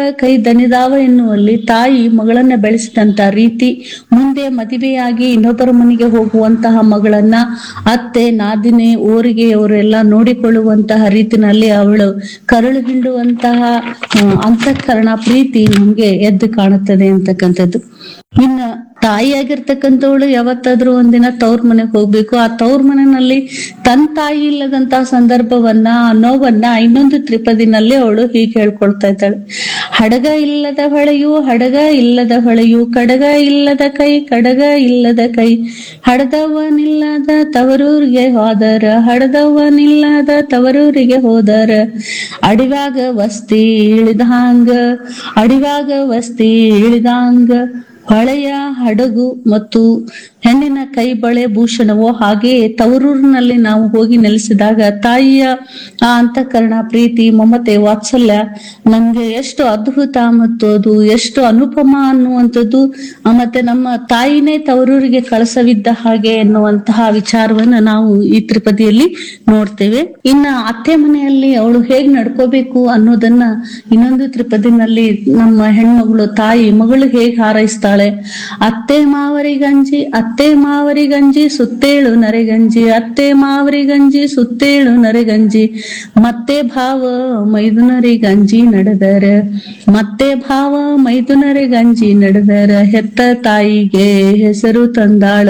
ಕೈ ದಣಿದಾವ ಎನ್ನುವಲ್ಲಿ ತಾಯಿ ಮಗಳನ್ನ ಬೆಳೆಸಿದಂತ ರೀತಿ ಮುಂದೆ ಮದುವೆಯಾಗಿ ಇನ್ನೊಬ್ಬರ ಮನೆಗೆ ಹೋಗುವಂತಹ ಮಗಳನ್ನ ಅತ್ತೆ ನಾದಿನಿ ಊರಿಗೆ ಅವರೆಲ್ಲ ನೋಡಿಕೊಳ್ಳುವಂತಹ ರೀತಿನಲ್ಲಿ ಅವಳು ಕರಳು ಹಿಂಡುವಂತಹ ಆ, ಅಂತಃಕರಣ ಪ್ರೀತಿ ನಮ್ಗೆ ಎದ್ದು ಕಾಣುತ್ತದೆ ಅಂತಕ್ಕಂಥದ್ದು ಇನ್ನ ತಾಯಿಯಾಗಿರ್ತಕ್ಕಂಥವಳು ಯಾವತ್ತಾದ್ರೂ ಒಂದಿನ ತವ್ರ ಮನೆಗೆ ಹೋಗ್ಬೇಕು ಆ ತವ್ರ ಮನೆಯಲ್ಲಿ ತನ್ನ ತಾಯಿ ಇಲ್ಲದಂತಹ ಸಂದರ್ಭವನ್ನ ಆ ನೋವನ್ನ ಇನ್ನೊಂದು ತ್ರಿಪದಿನಲ್ಲಿ ಅವಳು ಹೀಗೆ ಹೇಳ್ಕೊಳ್ತಾ ಇದ್ದಾಳೆ ಹಡಗ ಇಲ್ಲದ ಹೊಳೆಯು ಹಡಗ ಇಲ್ಲದ ಹೊಳೆಯು ಕಡಗ ಇಲ್ಲದ ಕೈ ಕಡಗ ಇಲ್ಲದ ಕೈ ಹಡದವನಿಲ್ಲದ ತವರೂರಿಗೆ ಹೋದರ ಹಡದವನಿಲ್ಲದ ತವರೂರಿಗೆ ಹೋದರ ಅಡಿವಾಗ ವಸ್ತಿ ಇಳಿದಾಂಗ ಅಡಿವಾಗ ವಸ್ತಿ ಇಳಿದಾಂಗ ಹೊಳೆಯ ಹಡಗು ಮತ್ತು ಹೆಣ್ಣಿನ ಕೈ ಬಳೆ ಭೂಷಣವೋ ಹಾಗೆಯೇ ತವರೂರಿನಲ್ಲಿ ನಾವು ಹೋಗಿ ನೆಲೆಸಿದಾಗ ತಾಯಿಯ ಆ ಅಂತಃಕರಣ ಪ್ರೀತಿ ಮಮತೆ ವಾತ್ಸಲ್ಯ ನಮ್ಗೆ ಎಷ್ಟು ಅದ್ಭುತ ಮತ್ತು ಅದು ಎಷ್ಟು ಅನುಪಮ ಅನ್ನುವಂಥದ್ದು ಆ, ಮತ್ತೆ ನಮ್ಮ ತಾಯಿನೇ ತವರೂರಿಗೆ ಕಳಸವಿದ್ದ ಹಾಗೆ ಎನ್ನುವಂತಹ ವಿಚಾರವನ್ನ ನಾವು ಈ ತ್ರಿಪದಿಯಲ್ಲಿ ನೋಡ್ತೇವೆ ಇನ್ನ ಅತ್ತೆ ಮನೆಯಲ್ಲಿ ಅವಳು ಹೇಗ್ ನಡ್ಕೋಬೇಕು ಅನ್ನೋದನ್ನ ಇನ್ನೊಂದು ತ್ರಿಪದಿನಲ್ಲಿ ನಮ್ಮ ಹೆಣ್ಮಗಳು ತಾಯಿ ಮಗಳು ಹೇಗ್ ಹಾರೈಸ್ತಾಳೆ ಅತ್ತೆ ಮಾವರಿಗಂಜಿ ಅತ್ತೆ ಮಾವರಿಗಂಜಿ ಸುತ್ತೇಳು ನರೆಗಂಜಿ ಅತ್ತೆ ಮಾವರಿಗಂಜಿ ಸುತ್ತೇಳು ನರೆಗಂಜಿ ಮತ್ತೆ ಭಾವ ಮೈದುನರಿಗಂಜಿ ನಡೆದರ ಮತ್ತೆ ಭಾವ ಮೈದುನರಿಗಂಜಿ ನಡೆದರ ಹೆತ್ತ ತಾಯಿಗೆ ಹೆಸರು ತಂದಾಳ